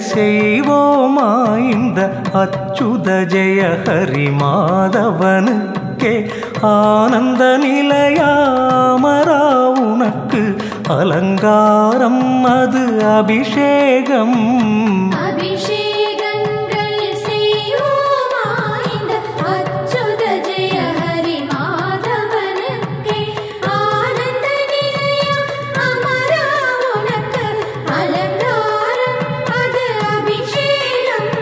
செய்வோமா இந்த அச்சுத ஜெய ஹரி மாதவனுக்கே ஆனந்த நிலையாமரா உனக்கு அலங்காரம் அது அபிஷேகம் அபிஷேகங்கள் செய்வோமா இந்த அச்சுத ஜெய ஹரி மாதவனுக்கே ஆனந்த நிலையம் அமரா உனக்கு அலங்காரம் அது அபிஷேகம்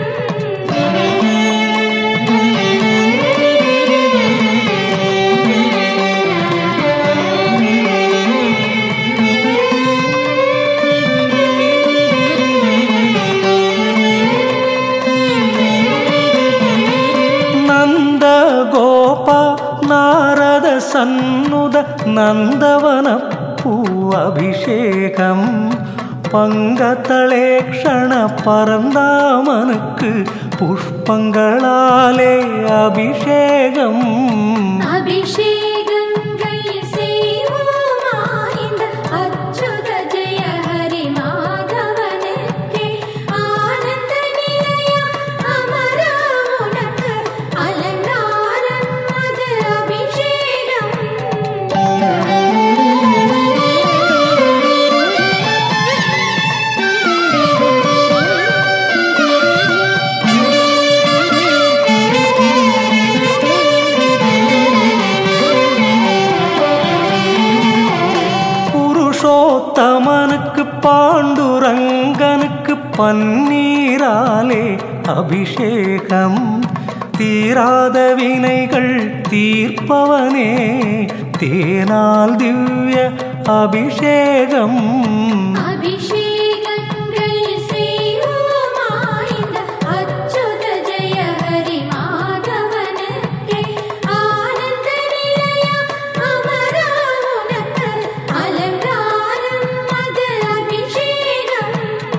நந்த கோபா நாரத சன்னுத நந்தவன பூ அபிஷேகம் பங்கத்தளேக்ஷண பரந்தாமனுக்கு புஷ்பங்களாலே அபிஷேகம் அபிஷேகங்கள் செய்வோமா இந்த அச்சுத ஜெய ஹரி மாதவனுக்கே ஆனந்த நிலையம் அமரா உனக்கு அலங்காரம் அது அபிஷேகம் புருஷோத்தமனுக்கு பாண்டுரங்கனுக்கு பன்னீராலே அபிஷேகம் தீராத வினைகள் தீர்ப்பவனே தேனால் திவ்ய அபிஷேகம் அபிஷேகங்கள் செய்வோமா இந்த அச்சுத ஜெய ஹரி மாதவனுக்கே ஆனந்த நிலையம் அமரா உனக்கு அலங்காரம் அது அபிஷேகம்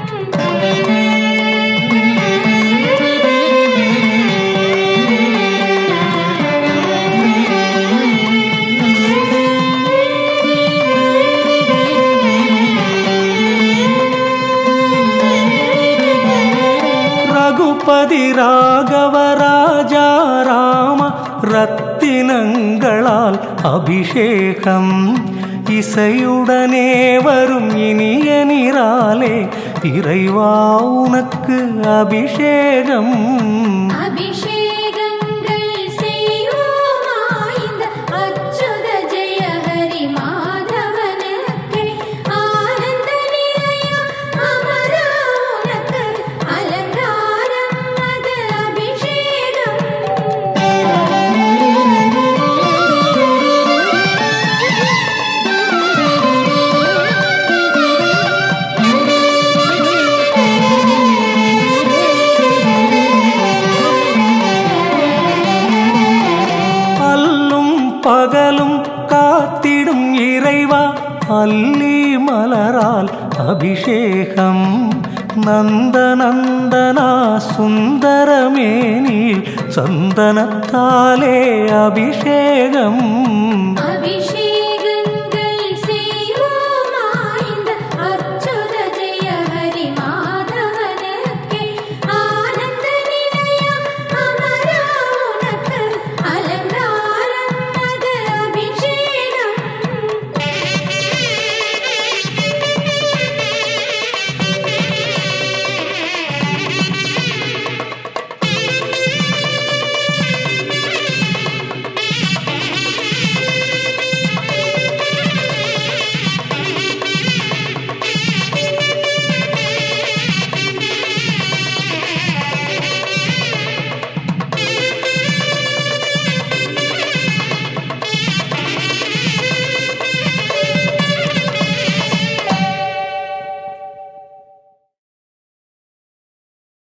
ரகுபதி ராகவ ராஜா ராம ரத்தினங்களால் அபிஷேகம் இசையுடனே வரும் இனிய நிராலே இறைவா உனக்கு அபிஷேகம் அபிஷேகங்கள் செய்வோமா இந்த அச்சுத ஜெய ஹரி மாதவனுக்கே ஆனந்த நிலையம் அமரா உனக்கு அலங்காரம் அது அபிஷேகம் அல்லும் பகலும் காத்திடும் இறைவா அல்லி மலரால் அபிஷேகம் நந்த நந்தனா சுந்தரமேனில் சந்தனத்தாலே அபிஷேகம் அபிஷேகம்